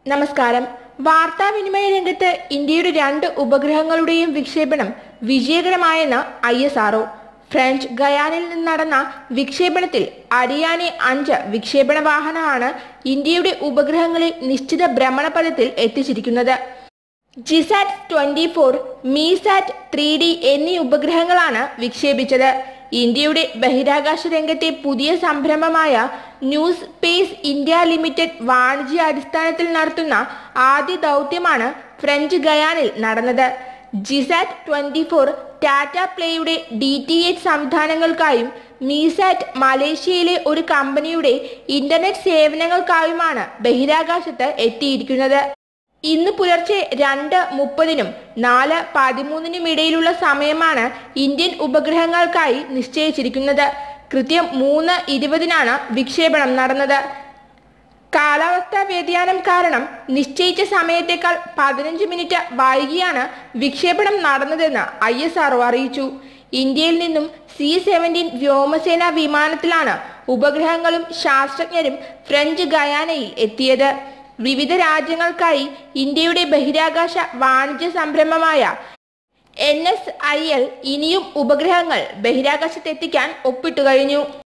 നമസ്കാരം വാർത്താവിനിമയ രംഗത്ത് ഇന്ത്യയുടെ രണ്ട് ഉപഗ്രഹങ്ങളുടെയും വിക്ഷേപണം വിജയകരമായെന്ന് ഐ എസ് ആർഒ ഫ്രഞ്ച് ഗയാനിൽ നിന്ന് നടന്ന വിക്ഷേപണത്തിൽ അരിയാനെ അഞ്ച് വിക്ഷേപണ വാഹനമാണ് ഇന്ത്യയുടെ ഉപഗ്രഹങ്ങളെ നിശ്ചിത ഭ്രമണപഥത്തിൽ എത്തിച്ചിരിക്കുന്നത് GSAT twenty four MEASAT three D എന്നീ ഉപഗ്രഹങ്ങളാണ് വിക്ഷേപിച്ചത് ഇന്ത്യയുടെ ബഹിരാകാശ രംഗത്തെ പുതിയ സംരംഭമായ ന്യൂ സ്പേസ് ഇന്ത്യ ലിമിറ്റഡ് വാണിജ്യ അടിസ്ഥാനത്തിൽ നടത്തുന്ന ആദ്യ ദൗത്യമാണ് ഫ്രഞ്ച് ഗയാനിൽ നടന്നത് ജിസാറ്റ് ട്വന്റി ഫോർ ടാറ്റ പ്ലേയുടെ ഡി ടി എച്ച് സംവിധാനങ്ങൾക്കായും മീസാറ്റ് മലേഷ്യയിലെ ഒരു കമ്പനിയുടെ ഇന്റർനെറ്റ് സേവനങ്ങൾക്കായുമാണ് ബഹിരാകാശത്ത് എത്തിയിരിക്കുന്നത് ഇന്ന് പുലർച്ചെ രണ്ട് മുപ്പതിനും നാല് പതിമൂന്നിനും ഇടയിലുള്ള സമയമാണ് ഇന്ത്യൻ ഉപഗ്രഹങ്ങൾക്കായി നിശ്ചയിച്ചിരിക്കുന്നത് കൃത്യം മൂന്ന് ഇരുപതിനാണ് വിക്ഷേപണം നടന്നത് കാലാവസ്ഥാ വ്യതിയാനം കാരണം നിശ്ചയിച്ച സമയത്തേക്കാൾ പതിനഞ്ച് മിനിറ്റ് വൈകിയാണ് വിക്ഷേപണം നടന്നതെന്ന് ഐ എസ് ആർഒ അറിയിച്ചു ഇന്ത്യയിൽ നിന്നും സി സെവൻറ്റീൻ വ്യോമസേന വിമാനത്തിലാണ് ഉപഗ്രഹങ്ങളും ശാസ്ത്രജ്ഞരും ഫ്രഞ്ച് ഗയാനയിൽ എത്തിയത് വിവിധ രാജ്യങ്ങൾക്കായി ഇന്ത്യയുടെ ബഹിരാകാശ വാണിജ്യ സംരംഭമായ എൻ എസ് ഐ എൽ ഇനിയും ഉപഗ്രഹങ്ങൾ ബഹിരാകാശത്തെത്തിക്കാൻ ഒപ്പിട്ടു കഴിഞ്ഞു